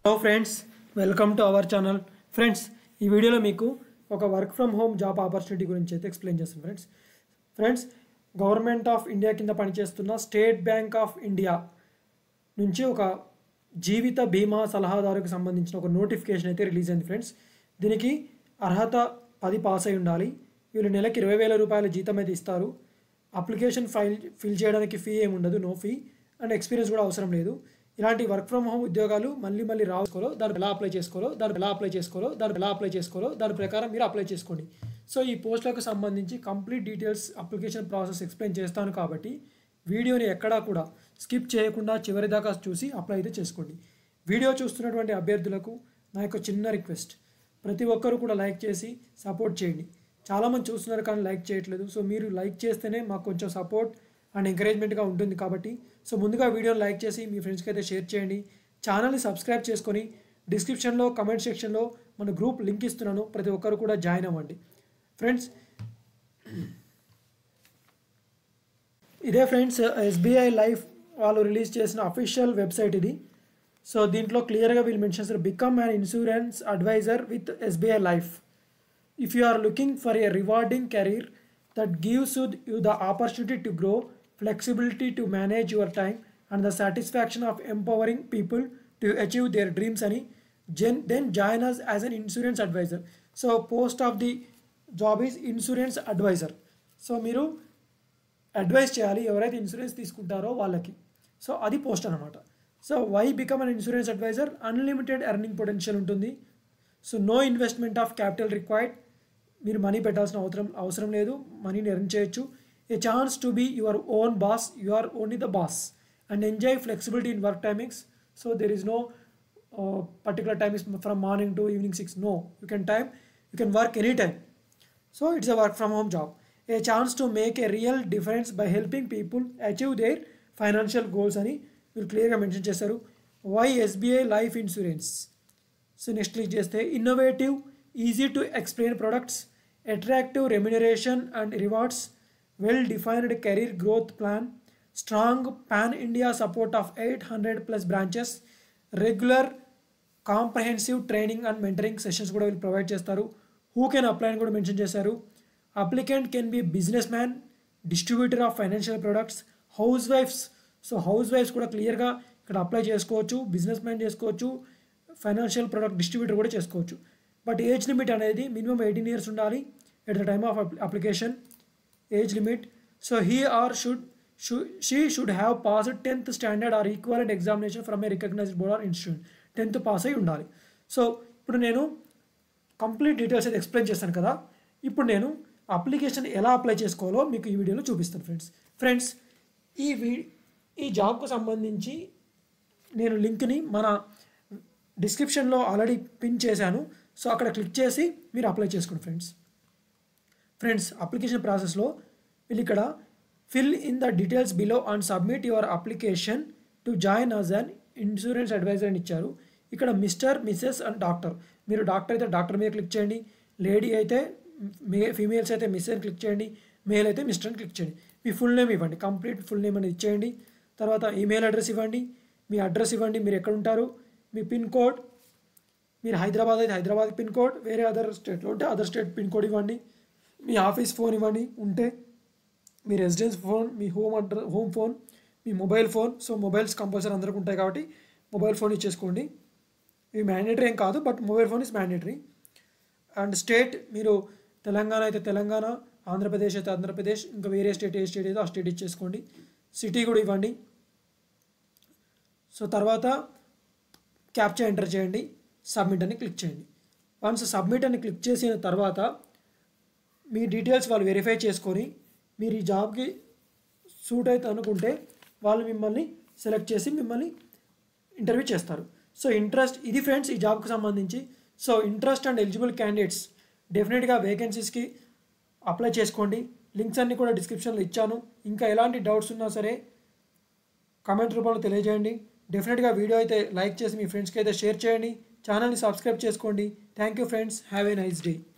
hello friends welcome to our channel friends ఈ వీడియోలో మీకు ఒక work from home job opportunity గురించి అయితే ఎక్స్ప్లెయిన్ చేస్తాను friends friends government of India కింద పనిచేస్తున్న స్టేట్ బ్యాంక్ ఆఫ్ ఇండియా నుంచి ఒక జీవిత బీమా సలహాదారుకు సంబంధించిన ఒక నోటిఫికేషన్ అయితే రిలీజ్ అయింది ఫ్రెండ్స్ దీనికి అర్హత పది పాస్ అయి ఉండాలి వీళ్ళు నెలకి ఇరవై వేల రూపాయల జీతం అయితే ఇస్తారు అప్లికేషన్ ఫైల్ ఫిల్ చేయడానికి ఫీ ఏమి ఉండదు నో ఫీ అండ్ ఎక్స్పీరియన్స్ కూడా అవసరం లేదు ఇలాంటి వర్క్ ఫ్రమ్ హోమ్ ఉద్యోగాలు మళ్ళీ మళ్ళీ రాసుకోలో దాన్ని ఎలా అప్లై చేసుకోవాలో దాన్ని ఎలా అప్లై చేసుకోవాలో దాన్ని ఎలా అప్లై చేసుకోవాలో దాని ప్రకారం మీరు అప్లై చేసుకోండి సో ఈ పోస్టులకు సంబంధించి complete details application process explain చేస్తాను కాబట్టి వీడియోని ఎక్కడా కూడా స్కిప్ చేయకుండా చివరి దాకా చూసి అప్లై అయితే చేసుకోండి వీడియో చూస్తున్నటువంటి అభ్యర్థులకు నా యొక్క చిన్న రిక్వెస్ట్ ప్రతి ఒక్కరు కూడా లైక్ చేసి సపోర్ట్ చేయండి చాలామంది చూస్తున్నారు కానీ లైక్ చేయట్లేదు సో మీరు లైక్ చేస్తేనే మాకు కొంచెం సపోర్ట్ అండ్ ఎంకరేజ్మెంట్గా ఉంటుంది కాబట్టి సో ముందుగా వీడియోని లైక్ చేసి మీ ఫ్రెండ్స్కి అయితే షేర్ చేయండి ఛానల్ని సబ్స్క్రైబ్ చేసుకొని డిస్క్రిప్షన్లో కమెంట్ సెక్షన్లో మన గ్రూప్ లింక్ ఇస్తున్నాను ప్రతి ఒక్కరు కూడా జాయిన్ అవ్వండి ఫ్రెండ్స్ ఇదే ఫ్రెండ్స్ ఎస్బీఐ లైఫ్ వాళ్ళు రిలీజ్ చేసిన అఫీషియల్ వెబ్సైట్ ఇది సో దీంట్లో క్లియర్గా వీళ్ళు మెన్షన్ చేస్తారు become an insurance advisor with SBI Life if you are looking for a rewarding career that gives you the opportunity to grow flexibility to manage your time and the satisfaction of empowering people to achieve their dreams అని జెన్ then join us as an insurance advisor so post of the job is insurance advisor so మీరు advise చేయాలి ఎవరైతే insurance తీసుకుంటారో వాళ్ళకి so అది post అనమాట so why become an insurance advisor unlimited earning potential ఉంటుంది so no investment of capital required మీరు money పెట్టాల్సిన అవసరం అవసరం లేదు మనీని ఎర్న్ చేయొచ్చు a chance to be your own boss you are only the boss and enjoy flexibility in work timings so there is no particular time is from morning to evening six no you can time you can work any time so it's a work from home job a chance to make a real difference by helping people achieve their financial goals అని మీరు క్లియర్గా mention చేశారు why SBI Life insurance so next click చేస్తే innovative easy to explain products attractive remuneration and rewards well defined career growth plan strong pan India support of eight hundred plus branches regular comprehensive training and mentoring sessions కూడా వీళ్ళు provide చేస్తారు who can apply అని కూడా mention చేశారు applicant can be business man distributor of financial products house wives so house wives కూడా క్లియర్గా ఇక్కడ apply చేసుకోవచ్చు బిజినెస్ మ్యాన్ చేసుకోవచ్చు ఫైనాన్షియల్ ప్రొడక్ట్ డిస్ట్రిబ్యూటర్ కూడా చేసుకోవచ్చు బట్ ఏజ్ లిమిట్ అనేది మినిమం ఎయిటీన్ ఇయర్స్ ఉండాలి at the time of application age limit so he or should she should have passed tenth standard or equivalent examination from a recognized board or institute tenth pass అయి ఉండాలి so ఇప్పుడు నేను complete details అయితే explain చేశాను కదా ఇప్పుడు నేను application ఎలా అప్లై చేసుకోవాలో మీకు ఈ వీడియోలో చూపిస్తాను ఫ్రెండ్స్ ఫ్రెండ్స్ ఈ వీ ఈ జాబ్కు సంబంధించి నేను లింక్ని మన డిస్క్రిప్షన్లో ఆల్రెడీ పిన్ చేశాను సో అక్కడ క్లిక్ చేసి మీరు అప్లై చేసుకోండి ఫ్రెండ్స్ ఫ్రెండ్స్ అప్లికేషన్ ప్రాసెస్లో వీళ్ళు ఇక్కడ fill in the details below and submit your application to join us an insurance advisor అని ఇచ్చారు ఇక్కడ మిస్టర్ మిస్సెస్ అండ్ డాక్టర్ మీరు డాక్టర్ అయితే డాక్టర్ మీద క్లిక్ చేయండి లేడీ అయితే మే ఫీమేల్స్ అయితే మిస్ అని క్లిక్ చేయండి మేల్ అయితే మిస్టర్ అని క్లిక్ చేయండి మీ ఫుల్ నేమ్ ఇవ్వండి కంప్లీట్ ఫుల్ నేమ్ అనేది ఇచ్చేయండి తర్వాత ఈమెయిల్ అడ్రస్ ఇవ్వండి మీ అడ్రస్ ఇవ్వండి మీరు ఎక్కడ ఉంటారు మీ పిన్ కోడ్ మీరు హైదరాబాద్ అయితే హైదరాబాద్ పిన్ కోడ్ వేరే అదర్ స్టేట్లో ఉంటే అదర్ స్టేట్ పిన్ కోడ్ ఇవ్వండి మీ ఆఫీస్ ఫోన్ ఇవ్వండి ఉంటే మీ రెసిడెన్స్ ఫోన్ మీ హోమ్ అడ్రస్ హోమ్ ఫోన్ మీ mobile phone so mobiles compulsory అందరికి ఉంటాయి కాబట్టి మొబైల్ ఫోన్ ఇచ్చేసుకోండి ఇవి మ్యాండేటరీ ఏం కాదు but mobile phone is mandatory and state మీరు తెలంగాణ అయితే తెలంగాణ ఆంధ్రప్రదేశ్ అయితే ఆంధ్రప్రదేశ్ ఇంకా వేరే స్టేట్ ఏ స్టేట్ అయితే ఆ స్టేట్ ఇచ్చేసుకోండి సిటీ కూడా ఇవ్వండి సో తర్వాత క్యాప్చా ఎంటర్ చేయండి సబ్మిట్ అని క్లిక్ చేయండి వన్స్ సబ్మిట్ అని క్లిక్ చేసిన తర్వాత మీ డీటెయిల్స్ వాళ్ళు వెరిఫై చేసుకొని మీరు ఈ జాబ్కి సూట్ అయితే అనుకుంటే వాళ్ళు మిమ్మల్ని సెలెక్ట్ చేసి మిమ్మల్ని ఇంటర్వ్యూ చేస్తారు సో ఇంట్రెస్ట్ ఇది ఫ్రెండ్స్ ఈ జాబ్కి సంబంధించి so interest and eligible candidates డెఫినెట్గా వేకెన్సీస్కి అప్లై చేసుకోండి లింక్స్ అన్నీ కూడా డిస్క్రిప్షన్లో ఇచ్చాను ఇంకా ఎలాంటి డౌట్స్ ఉన్నా సరే కామెంట్ రూపంలో తెలియజేయండి డెఫినెట్గా వీడియో అయితే లైక్ చేసి మీ ఫ్రెండ్స్కి అయితే షేర్ చేయండి ఛానల్ని సబ్స్క్రైబ్ చేసుకోండి thank you friends have a nice day